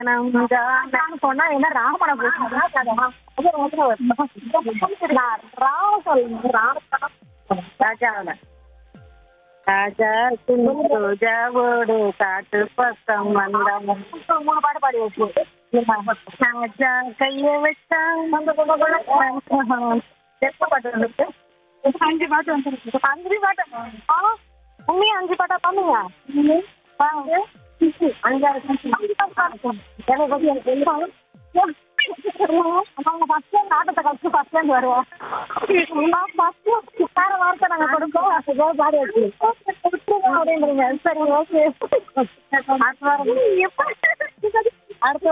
நான் சொன்னா என்ன ராமனை நான் ராவ சொல்லுங்க ராஜாவில ராஜா ரோஜாவோடு காட்டு பக்கம் வந்தாங்க மூணு பாட்டு பாடி வச்சு ராஜா கைய வச்சா எப்ப பாட்டு வந்துருக்கு அஞ்சு பாட்டு வந்துருக்கு அஞ்சு பாட்டு ஆ உண்மையா அஞ்சு பாட்டா பண்ணுங்க வாங்க அஞ்சாறு அஞ்சு பாட்டு எனக்கு பத்தி எனக்கு தெரியும் அவங்க ஃபர்ஸ்ட் நாட்டத்தை கழிச்சு ஃபர்ஸ்ட் டைம் வருவோம் ஃபர்ஸ்ட் வேற வார்த்தை நாங்க கொடுப்போம் அது பாடி வச்சு அப்படின்றீங்க சரி ஓகே அடுத்த வாரம் அடுத்த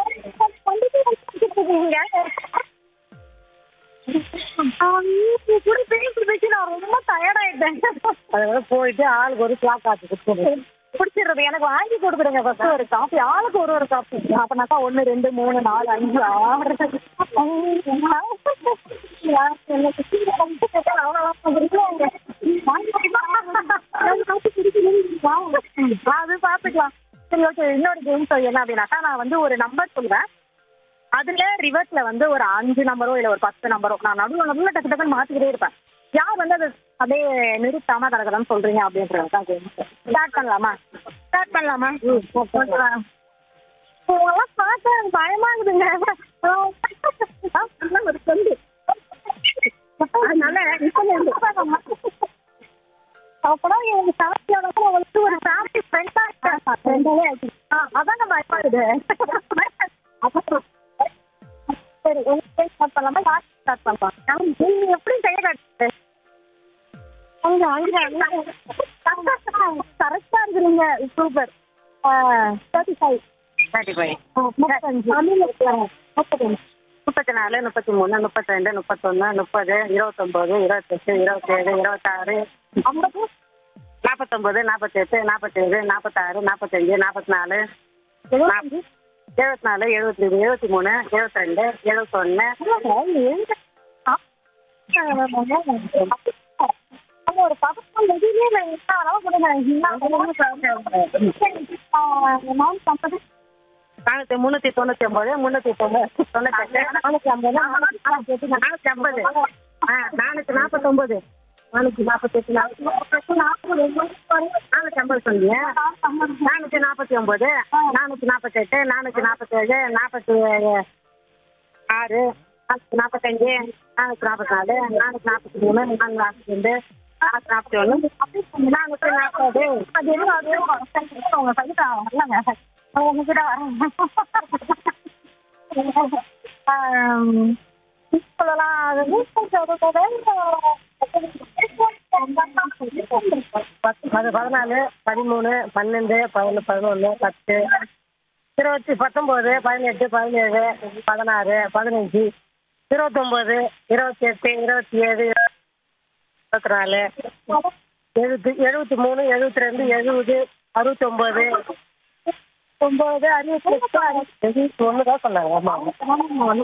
கூட பேசி பேசி நான் ரொம்ப டயர்ட் ஆயிட்டேன் அதோட போயிட்டு ஆளுக்கு ஒரு கிளாக் காசு கொடுத்துருவேன் பிடிச்சிடுறது எனக்கு வாங்கி கொடுக்குறேங்க ஃபர்ஸ்ட் ஒரு காஃபி ஆளுக்கு ஒரு ஒரு காஃபி அப்பனாக்கா ஒன்று ரெண்டு மூணு நாலு அஞ்சு ஆறு அது பாத்துக்கலாம் சரி ஓகே இன்னொரு கேம் என்ன அப்படின்னாக்கா நான் வந்து ஒரு நம்பர் சொல்லுவேன் அதுல ரிவர்ஸ்ல வந்து ஒரு அஞ்சு நம்பரோ இல்ல ஒரு பத்து நம்பரோ நான் நடுவில் நடுவில் டக்கு டக்குன்னு மாத்திக்கிட்டே இருப்பேன் யார் வந்து அதை அப்படியே நிறுத்தாம கடற்கடன்னு சொல்றீங்க அப்படின்றதுதான் கேம் ஸ்டார்ட் பண்ணலாமா ஸ்டார்ட் பண்ணலாமா உங்களெல்லாம் பார்க்க பயமா இருக்குதுங்க ஒரு சொல்லு அதனால அப்பதான் எங்க ஃபேமிலியோட வந்து ஒரு ஃபேமிலி ஃப்ரெண்டா இருக்காங்க அதான் நம்ம பயமாகுது அப்புறம் சரி உங்களுக்கு ஸ்டார்ட் பண்ணலாமா லாஸ்ட் ஸ்டார்ட் பண்ணலாம் நீங்க எப்படி செய்ய காட்டுறது கரெக்டா இருக்கிறீங்க super thirty five thirty five முப்பத்தஞ்சு முப்பத்தி நாலு முப்பத்தி மூணு முப்பத்தி ரெண்டு முப்பத்தொன்று முப்பது இருபத்தொம்போது இருபத்தெட்டு இருபத்தேழு இருபத்தாறு ஐம்பது நாற்பத்தொம்போது நாற்பத்தெட்டு நாற்பத்தேழு நாற்பத்தாறு நாற்பத்தஞ்சு நாற்பத்தி நாலு எழுபத்தஞ்சு எழுபத்தி நாலு எழுபத்தி ரெண்டு எழுபத்தி மூணு எழுபத்தி ரெண்டு எழுபத்தொன்று ஒரு பதக்கம் எதுவுமே நாற்பது நானூற்றி முந்நூற்றி தொண்ணூற்றி ஒம்பது முந்நூற்றி தொண்ணூறு தொண்ணூத்தெட்டு நானூற்றி ஐம்பது நானூற்றி ஐம்பது ஆ நானூற்றி நாற்பத்தொம்போது நானூற்றி நாற்பத்தெட்டு நானூற்றி ஐம்பது சொன்னீங்க நானூற்றி நாற்பத்தி ஒம்பது நானூற்றி நாற்பத்தெட்டு நானூற்றி நாற்பத்தேழு நாற்பத்தி ஆறு நானூற்றி நாற்பத்தஞ்சு நானூற்றி நாற்பத்தி நாலு நானூற்றி நாற்பத்தி மூணு நானூற்றி நாற்பத்தி ரெண்டு நானூற்றி நாற்பத்தி ஒன்று நானூற்றி நாற்பது அது என்ன அது உங்க பையன் வரலங்க உங்ககிட்ட வரேன் சொல்லலாம் அது பத்து பது பதினாலு பதிமூணு பன்னெண்டு பதினொன்று பதினொன்று பத்து இருபத்தி பத்தொம்போது பதினெட்டு பதினேழு பதினாறு பதினஞ்சு இருபத்தொம்போது இருபத்தெட்டு இருபத்தி ஏழு இருபத்தி நாலு எழுபத்தி எழுபத்தி மூணு எழுபத்தி ரெண்டு எழுபது அறுபத்தொம்போது ஒன்பது அறுபத்தி எட்டு எழுபத்தி ஒன்று தான் சொன்னாங்க ஆமாம்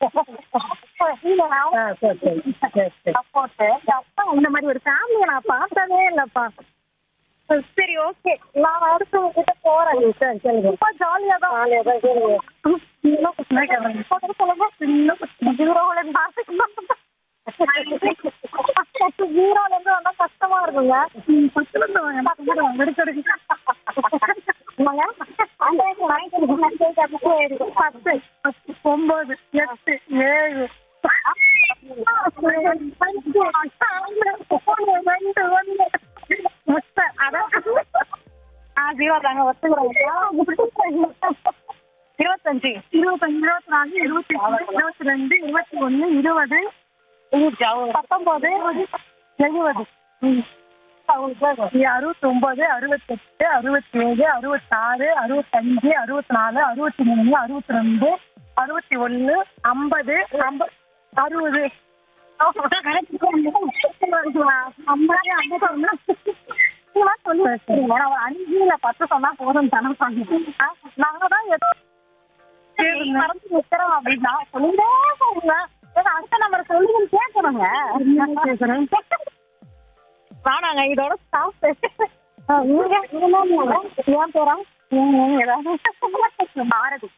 ஆ சரி சரி சரி சரி சப்போர்ட் அப்பா இந்த மாதிரி ஒரு ஃபேமிலியை நான் பார்த்ததே இல்லப்பா சரி ஓகே நான் அடுத்து உங்ககிட்ட போறேன் சரி சரி ரொம்ப ஜாலியா தான் ஜாலியாக தான் சரி ஜீரோல ஜீரோல இருந்து வந்தா கஷ்டமா இருக்குங்க பத்துல இருந்து வாங்க பத்து பத்து ஒன்பது எட்டு ஏழு ரெண்டு ஒன்று முட்டை அதான் ஜீரோ தாங்க ஒத்துக்கிறோம் இருபத்தஞ்சு இருபத்தஞ்சு இருபத்தி நாலு இருபத்தி ஆறு இருபத்தி ரெண்டு இருபத்தி ஒன்று இருபது பத்தொன்பது எழுபது அறுபத்தி ஒன்பது அறுபத்தெட்டு அறுபத்தி ஏழு அறுபத்தாறு அறுபத்தஞ்சு அறுபத்தி நாலு அறுபத்தி மூணு அறுபத்தி ரெண்டு அறுபத்தி ஒன்று ஐம்பது ஐம்பது அறுபது அஞ்சுல பத்து சொன்னா போதும் தானே நாங்க தான் ஏதோ மறந்து நிக்கிறோம் அப்படின்னா சொல்லிட்டே போங்க ஏன்னா அடுத்த நம்பர் சொல்லுங்கன்னு கேட்கணுங்க வேணாங்க இதோட ஸ்டாப் நீங்க என் பேரா ம், ஏதாவது பாரதி